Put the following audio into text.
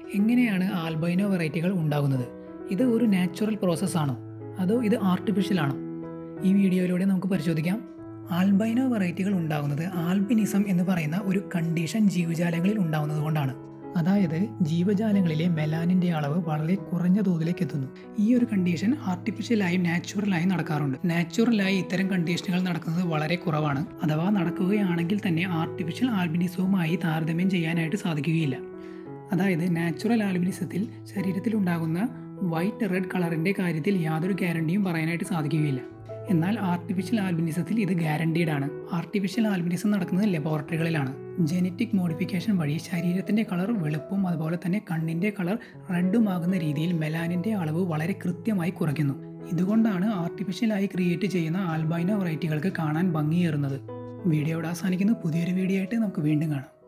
എങ്ങനെയാണ് ആൽബൈനോ വെറൈറ്റികൾ ഉണ്ടാകുന്നത് ഇത് ഒരു നാച്ചുറൽ പ്രോസസ്സാണോ അതോ ഇത് ആർട്ടിഫിഷ്യൽ ആണോ ഈ വീഡിയോയിലൂടെ നമുക്ക് പരിശോധിക്കാം ആൽബൈനോ വെറൈറ്റികൾ ഉണ്ടാകുന്നത് ആൽബിനിസം എന്ന് പറയുന്ന ഒരു കണ്ടീഷൻ ജീവജാലങ്ങളിൽ ഉണ്ടാകുന്നത് കൊണ്ടാണ് അതായത് ജീവജാലങ്ങളിലെ മെലാനിൻ്റെ അളവ് വളരെ കുറഞ്ഞ തോതിലേക്ക് എത്തുന്നു ഈ ഒരു കണ്ടീഷൻ ആർട്ടിഫിഷ്യലായും നാച്ചുറലായും നടക്കാറുണ്ട് നാച്ചുറലായി ഇത്തരം കണ്ടീഷനുകൾ നടക്കുന്നത് വളരെ കുറവാണ് അഥവാ നടക്കുകയാണെങ്കിൽ തന്നെ ആർട്ടിഫിഷ്യൽ ആൽബിനിസവുമായി താരതമ്യം ചെയ്യാനായിട്ട് സാധിക്കുകയില്ല അതായത് നാച്ചുറൽ ആൽബിനിസത്തിൽ ശരീരത്തിലുണ്ടാകുന്ന വൈറ്റ് റെഡ് കളറിൻ്റെ കാര്യത്തിൽ യാതൊരു ഗ്യാരണ്ടിയും പറയാനായിട്ട് സാധിക്കുകയില്ല എന്നാൽ ആർട്ടിഫിഷ്യൽ ആൽബിനിസത്തിൽ ഇത് ഗ്യാരണ്ടീഡ് ആണ് ആർട്ടിഫിഷ്യൽ ആൽബിനിസം നടക്കുന്നത് ലബോറട്ടറികളിലാണ് ജനറ്റിക് മോഡിഫിക്കേഷൻ വഴി ശരീരത്തിൻ്റെ കളർ വെളുപ്പും അതുപോലെ തന്നെ കണ്ണിൻ്റെ കളർ റെഡും ആകുന്ന രീതിയിൽ മെലാനിൻ്റെ അളവ് വളരെ കൃത്യമായി കുറയ്ക്കുന്നു ഇതുകൊണ്ടാണ് ആർട്ടിഫിഷ്യലായി ക്രിയേറ്റ് ചെയ്യുന്ന ആൽബൈനോ വെറൈറ്റികൾക്ക് കാണാൻ ഭംഗിയേറുന്നത് വീഡിയോ ഇവിടെ അവസാനിക്കുന്നു പുതിയൊരു വീഡിയോ ആയിട്ട് നമുക്ക് വീണ്ടും കാണാം